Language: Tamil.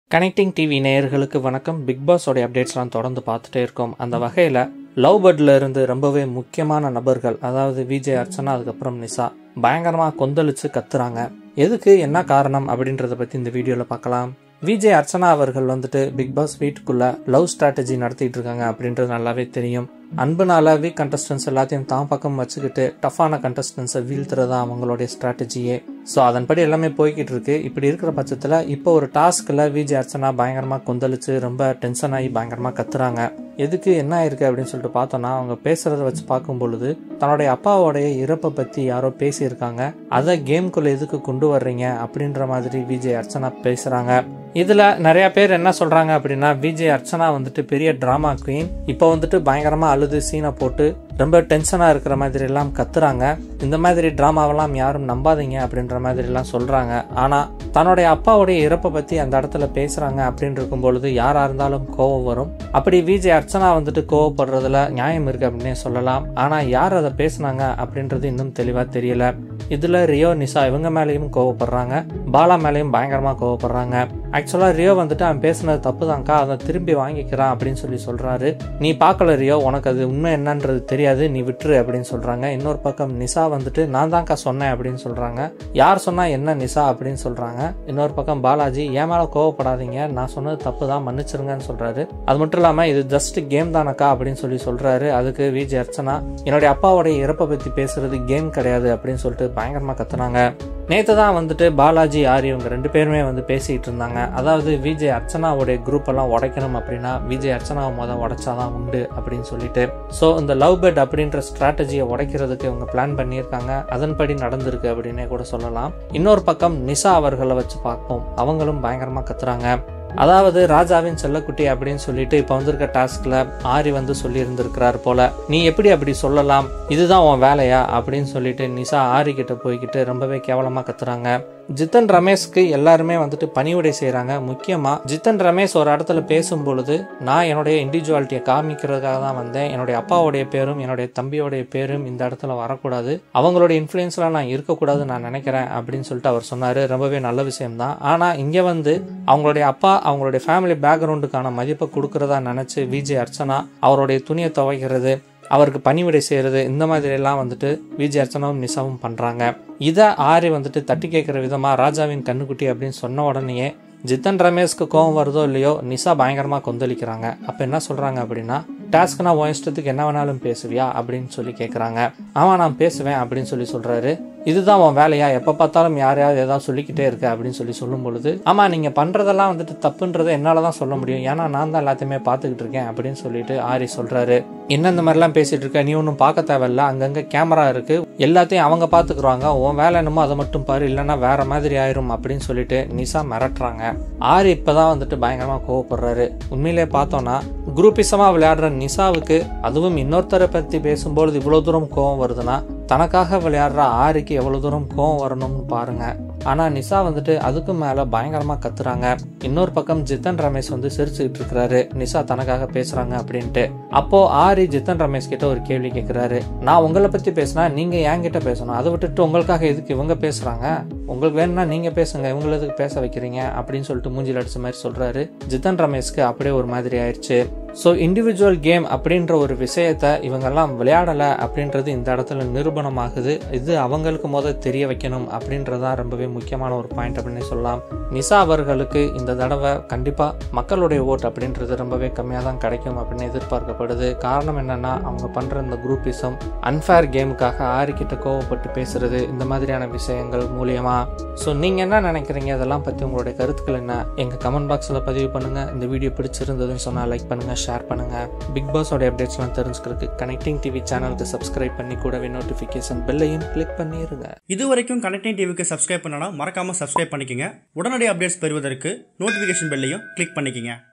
கனெக்டிங் டிவி நேயர்களுக்கு வணக்கம் பிக் பாஸோடைய அப்டேட்ஸ்லாம் தொடர்ந்து பார்த்துட்டே இருக்கோம் அந்த வகையில் லவ் பேர்ட்ல இருந்து ரொம்பவே முக்கியமான நபர்கள் அதாவது விஜய் அர்ச்சனா அதுக்கப்புறம் நிசா பயங்கரமாக கொந்தளிச்சு கத்துறாங்க எதுக்கு என்ன காரணம் அப்படின்றத பற்றி இந்த வீடியோவில் பார்க்கலாம் விஜய் அர்ச்சனா அவர்கள் வந்துட்டு பிக் பாஸ் வீட்டுக்குள்ள லவ் ஸ்ட்ராட்டஜி நடத்திட்டு இருக்காங்க அப்படின்றது நல்லாவே தெரியும் அன்புனால வீக் கண்டஸ்டன்ஸ் எல்லாத்தையும் தான் பக்கம் வச்சுக்கிட்டு டஃப்பான கண்டஸ்டன்ஸை வீழ்த்துறது தான் அவங்களுடைய ஸ்ட்ராட்டஜியே ஸோ அதன்படி எல்லாமே போய்கிட்டு இருக்கு இப்படி இருக்கிற பட்சத்தில் இப்போ ஒரு டாஸ்கில் விஜய் அர்ச்சனா பயங்கரமாக கொந்தளிச்சு ரொம்ப டென்ஷன் ஆகி பயங்கரமாக கத்துறாங்க எதுக்கு என்ன ஆயிருக்கு அப்படின்னு சொல்லிட்டு பார்த்தோன்னா அவங்க பேசுறத வச்சு பார்க்கும் பொழுது தன்னுடைய அப்பாவோடைய இறப்பை பற்றி யாரோ பேசியிருக்காங்க அதை கேம்குள்ளே எதுக்கு கொண்டு வர்றீங்க அப்படின்ற மாதிரி விஜய் அர்ச்சனா பேசுகிறாங்க இதில் நிறைய பேர் என்ன சொல்கிறாங்க அப்படின்னா விஜய் அர்ச்சனா வந்துட்டு பெரிய ட்ராமா குயின் இப்போ வந்துட்டு பயங்கரமாக அழுது சீனை போட்டு ரொம்ப டென்ஷனாக இருக்கிற மாதிரி எல்லாம் கத்துறாங்க இந்த மாதிரி ட்ராமாவெல்லாம் யாரும் நம்பாதீங்க அப்படின்ற மாதிரி எல்லாம் சொல்கிறாங்க ஆனால் தன்னுடைய அப்பாவுடைய இறப்பை பற்றி அந்த இடத்துல பேசுகிறாங்க அப்படின்னு இருக்கும் பொழுது யாராக இருந்தாலும் கோவம் வரும் அப்படி விஜய் அர்ச்சனா வந்துட்டு கோவப்படுறதுல நியாயம் இருக்கு அப்படின்னே சொல்லலாம் ஆனால் யார் அதை பேசுனாங்க அப்படின்றது இன்னும் தெளிவாக தெரியல இதில் ரியோ நிசா இவங்க மேலேயும் கோவப்படுறாங்க பாலா மேலேயும் பயங்கரமாக கோவப்படுறாங்க ஆக்சுவலாக ரியோ வந்துட்டு அவன் பேசுனது தப்பு தான்க்கா அதை திரும்பி வாங்கிக்கிறான் அப்படின்னு சொல்லி சொல்கிறாரு நீ பார்க்கல ரியோ உனக்கு அது உண்மை என்னன்றது தெரியாது நீ விட்டுரு அப்படின்னு சொல்கிறாங்க இன்னொரு பக்கம் நிசா வந்துட்டு நான் தான்க்கா சொன்னேன் அப்படின்னு சொல்கிறாங்க யார் சொன்னால் என்ன நிசா அப்படின்னு சொல்கிறாங்க இன்னொரு பக்கம் பாலாஜி ஏன் மேலே கோவப்படாதீங்க நான் சொன்னது தப்பு தான் மன்னிச்சிருங்கன்னு சொல்கிறாரு அது மட்டும் இல்லாமல் இது ஜஸ்ட் கேம் தானக்கா அப்படின்னு சொல்லி சொல்கிறாரு அதுக்கு விஜய் அர்ச்சனா என்னுடைய அப்பாவுடைய இறப்பை பற்றி பேசுறது கேம் கிடையாது அப்படின்னு சொல்லிட்டு பயங்கரமாக கத்துனாங்க நேற்று தான் வந்துட்டு பாலாஜி ஆரி இவங்க ரெண்டு பேருமே வந்து பேசிகிட்டு இருந்தாங்க அதாவது விஜய் அர்ச்சனாவுடைய குரூப் எல்லாம் உடைக்கணும் அப்படின்னா விஜய் அர்ச்சனாவை மொதல் உடைச்சாதான் உண்டு அப்படின்னு சொல்லிட்டு ஸோ இந்த லவ் பெட் அப்படின்ற ஸ்ட்ராட்டஜியை உடைக்கிறதுக்கு இவங்க பிளான் பண்ணியிருக்காங்க அதன்படி நடந்திருக்கு அப்படின்னே கூட சொல்லலாம் இன்னொரு பக்கம் நிசா அவர்களை வச்சு பார்ப்போம் அவங்களும் பயங்கரமாக கத்துறாங்க அதாவது ராஜாவின் செல்லக்குட்டி அப்படின்னு சொல்லிட்டு இப்போ வந்திருக்க டாஸ்க்ல ஆரி வந்து சொல்லி இருந்திருக்கிறார் போல நீ எப்படி அப்படி சொல்லலாம் இதுதான் உன் வேலையா அப்படின்னு சொல்லிட்டு நிசா ஆரி கிட்ட போய்கிட்டு ரொம்பவே கேவலமா கத்துறாங்க ஜித்தன் ரமேஷ்க்கு எல்லாருமே வந்துட்டு பணிவுடை செய்கிறாங்க முக்கியமாக ஜித்தன் ரமேஷ் ஒரு இடத்துல பேசும் பொழுது நான் என்னுடைய இண்டிவிஜுவாலிட்டியை காமிக்கிறதுக்காக தான் வந்தேன் என்னுடைய அப்பாவுடைய பேரும் என்னுடைய தம்பியோடைய பேரும் இந்த இடத்துல வரக்கூடாது அவங்களுடைய இன்ஃப்ளூயன்ஸ்லாம் நான் இருக்கக்கூடாதுன்னு நான் நினைக்கிறேன் அப்படின்னு சொல்லிட்டு அவர் சொன்னார் ரொம்பவே நல்ல விஷயம்தான் ஆனால் இங்கே வந்து அவங்களுடைய அப்பா அவங்களுடைய ஃபேமிலி பேக்ரவுண்டுக்கான மதிப்பை கொடுக்குறதா நினச்சி விஜய் அர்ச்சனா அவருடைய துணியை துவைக்கிறது அவருக்கு பணிவிடை செய்கிறது இந்த மாதிரி எல்லாம் வந்துட்டு விஜய் அர்ச்சனாவும் நிசாவும் பண்ணுறாங்க இதை ஆரி வந்துட்டு தட்டி கேட்குற விதமாக ராஜாவின் கண்ணுக்குட்டி அப்படின்னு சொன்ன உடனேயே ஜித்தன் ரமேஷ்க்கு கோவம் வருதோ இல்லையோ நிசா பயங்கரமாக கொந்தளிக்கிறாங்க அப்போ என்ன சொல்கிறாங்க அப்படின்னா டாஸ்க்னா உன் இஷ்டத்துக்கு என்ன வேணாலும் பேசுவியா அப்படின்னு சொல்லி கேட்குறாங்க ஆமாம் நான் பேசுவேன் அப்படின்னு சொல்லி சொல்கிறாரு இதுதான் உன் வேலையா எப்போ பார்த்தாலும் யாரையாவது ஏதாவது சொல்லிக்கிட்டே இருக்க அப்படின்னு சொல்லி சொல்லும் பொழுது ஆமாம் நீங்கள் பண்ணுறதெல்லாம் வந்துட்டு தப்புன்றதை என்னால் தான் சொல்ல முடியும் ஏன்னா நான் தான் எல்லாத்தையுமே பார்த்துக்கிட்டு இருக்கேன் அப்படின்னு சொல்லிட்டு ஆரி சொல்கிறாரு என்ன இந்த மாதிரிலாம் பேசிகிட்டு இருக்க நீ ஒன்றும் பார்க்க தேவையில்ல அங்கங்கே கேமரா இருக்குது எல்லாத்தையும் அவங்க பார்த்துக்குறாங்க உன் வேலை என்னமோ அதை மட்டும் பாரு இல்லைன்னா வேற மாதிரி ஆயிரும் அப்படின்னு சொல்லிட்டு நிசா மிரட்டுறாங்க ஆரி இப்போதான் வந்துட்டு பயங்கரமாக கோவப்படுறாரு உண்மையிலே பார்த்தோன்னா குரூப்பிசமாக விளையாடுற நிசாவுக்கு அதுவும் இன்னொருத்தரை பற்றி பேசும்பொழுது இவ்வளோ தூரம் கோவம் வருதுன்னா தனக்காக விளையாடுற ஆரிக்கு எவ்வளோ தூரம் கோவம் வரணும்னு பாருங்க ஆனால் நிசா வந்துட்டு அதுக்கு மேலே பயங்கரமாக கத்துறாங்க இன்னொரு பக்கம் ஜித்தன் ரமேஷ் வந்து சிரிச்சுக்கிட்டு இருக்கிறாரு நிசா தனக்காக பேசுறாங்க அப்படின்ட்டு அப்போ ஆரி ஜித்தன் ரமேஷ் கிட்ட ஒரு கேள்வி கேட்கிறாரு நான் உங்களை பத்தி பேசினா நீங்க என்கிட்ட பேசணும் அதை விட்டுட்டு உங்களுக்காக எதுக்கு இவங்க பேசுறாங்க உங்களுக்கு வேணும்னா நீங்க பேசுங்க இவங்களை எதுக்கு பேச வைக்கிறீங்க அப்படின்னு சொல்லிட்டு மூஞ்சில் அடிச்ச மாதிரி சொல்றாரு ஜித்தன் ரமேஷ்க்கு அப்படியே ஒரு மாதிரி ஆயிடுச்சு ஸோ இண்டிவிஜுவல் கேம் அப்படின்ற ஒரு விஷயத்த இவங்கெல்லாம் விளையாடலை அப்படின்றது இந்த இடத்துல நிரூபணமாகுது இது அவங்களுக்கு முத தெரிய வைக்கணும் அப்படின்றதான் ரொம்பவே முக்கியமான ஒரு பாயிண்ட் அப்படின்னு சொல்லலாம் நிசா அவர்களுக்கு இந்த தடவை கண்டிப்பாக மக்களுடைய ஓட் அப்படின்றது ரொம்பவே கம்மியாக தான் கிடைக்கும் அப்படின்னு எதிர்பார்க்கப்படுது காரணம் என்னன்னா அவங்க பண்ணுற இந்த குரூப்பிசம் அன்ஃபேர் கேமுக்காக ஆறிக்கிட்ட கோவப்பட்டு பேசுறது இந்த மாதிரியான விஷயங்கள் மூலியமா ஸோ நீங்கள் என்ன நினைக்கிறீங்க இதெல்லாம் பற்றி உங்களுடைய கருத்துக்கள் என்ன எங்கள் கமெண்ட் பாக்ஸில் பதிவு பண்ணுங்கள் இந்த வீடியோ பிடிச்சிருந்ததுன்னு சொன்னால் லைக் பண்ணுங்கள் ஷேர் பண்ணுங்கள் பிக் பாஸோட அப்டேட்ஸ்லாம் தெரிஞ்சுக்கிறதுக்கு கனெக்டிங் டிவி சேனலுக்கு சப்ஸ்கிரைப் பண்ணி கூடவே நோட்டிஃபிகேஷன் பெல்லையும் கிளிக் பண்ணிடுங்க இது வரைக்கும் கனெக்டிங் டிவிக்கு சப்ஸ்கிரைப் பண்ணனா மறக்காம சப்ஸ்கிரைப் பண்ணிக்கங்க உடனடி அப்டேட்ஸ் பெறுவதற்கு நோட்டிஃபிகேஷன் பெல்லையும் கிளிக் பண்ணிக்கங்க